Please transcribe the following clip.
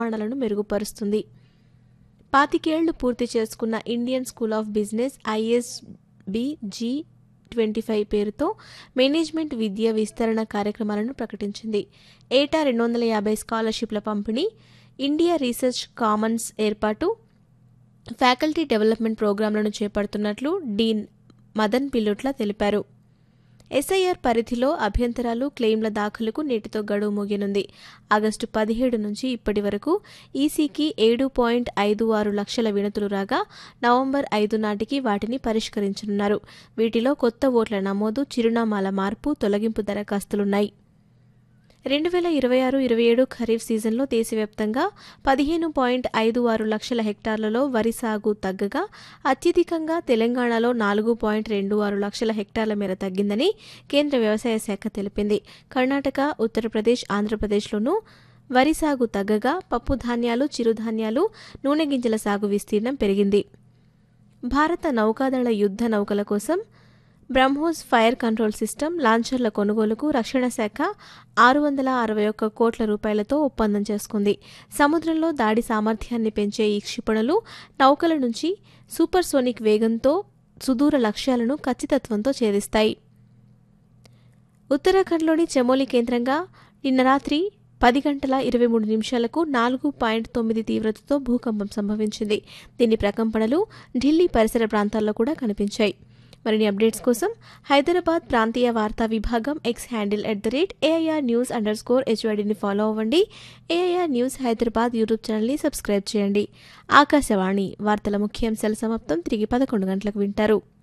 ప్రమాణాలను మెరుగుపరుస్తుంది పాతికేళ్లు పూర్తి చేసుకున్న Indian school of business ISB G twenty five పేరుతో మేనేజ్మెంట్ విద్య విస్తరణ కార్యక్రమాలను ప్రకటించింది ఏటా రెండు వందల యాభై స్కాలర్షిప్ల పంపిణీ ఇండియా రీసెర్చ్ కామన్స్ ఏర్పాటు ఫ్యాకల్టీ డెవలప్మెంట్ ప్రోగ్రాంలను చేపడుతున్నట్లు డీన్ మదన్ పిల్లుట్ల తెలిపారు ఎస్ఐఆర్ పరిధిలో అభ్యంతరాలు క్లెయిమ్ల దాఖలుకు నేటితో గడువు ముగియనుంది ఆగస్టు పదిహేడు నుంచి ఇప్పటి వరకు ఈసీకి ఏడు పాయింట్ ఐదు ఆరు లక్షల వినతులు రాగా నవంబర్ ఐదు నాటికి వాటిని పరిష్కరించనున్నారు వీటిలో కొత్త ఓట్ల నమోదు చిరునామాల మార్పు తొలగింపు దరఖాస్తులున్నాయి రెండు వేల ఇరవై ఆరు ఇరవై ఏడు ఖరీఫ్ సీజన్లో దేశవ్యాప్తంగా పదిహేను పాయింట్ ఐదు ఆరు లక్షల హెక్టార్లలో వరి సాగు తగ్గగా అత్యధికంగా తెలంగాణలో నాలుగు పాయింట్ రెండు ఆరు లక్షల హెక్టార్ల మేర తగ్గిందని కేంద్ర వ్యవసాయ శాఖ తెలిపింది కర్ణాటక ఉత్తరప్రదేశ్ ఆంధ్రప్రదేశ్లోనూ వరి సాగు తగ్గగా పప్పు ధాన్యాలు చిరుధాన్యాలు నూనె గింజల సాగు విస్తీర్ణం పెరిగింది భారత నౌకాదళ యుద్ధ నౌకల కోసం బ్రహ్మోస్ ఫైర్ కంట్రోల్ సిస్టమ్ లాంచర్ల కొనుగోలుకు రక్షణ శాఖ ఆరు వందల అరవై ఒక్క కోట్ల రూపాయలతో ఒప్పందం చేసుకుంది సముద్రంలో దాడి సామర్థ్యాన్ని పెంచే ఈ క్షిపణులు నౌకల నుంచి సూపర్సోనిక్ వేగంతో సుదూర లక్ష్యాలను ఖచ్చితత్వంతో ఛేదిస్తాయి ఉత్తరాఖండ్లోని చమోలి కేంద్రంగా నిన్న రాత్రి పది గంటల ఇరవై మూడు నిమిషాలకు నాలుగు పాయింట్ తొమ్మిది తీవ్రతతో భూకంపం సంభవించింది దీని ప్రకంపనలు ఢిల్లీ పరిసర ప్రాంతాల్లో కూడా కనిపించాయి మరిన్ని అప్డేట్స్ కోసం హైదరాబాద్ ప్రాంతీయ వార్తా విభాగం X handle at the rate AIR news underscore హెచ్వైడిని ఫాలో అవ్వండి ఏఐఆర్ న్యూస్ హైదరాబాద్ యూట్యూబ్ ఛానల్ని సబ్స్క్రైబ్ చేయండి ఆకాశవాణి వార్తల ముఖ్యాంశాల సమాప్తం తిరిగి పదకొండు గంటలకు వింటారు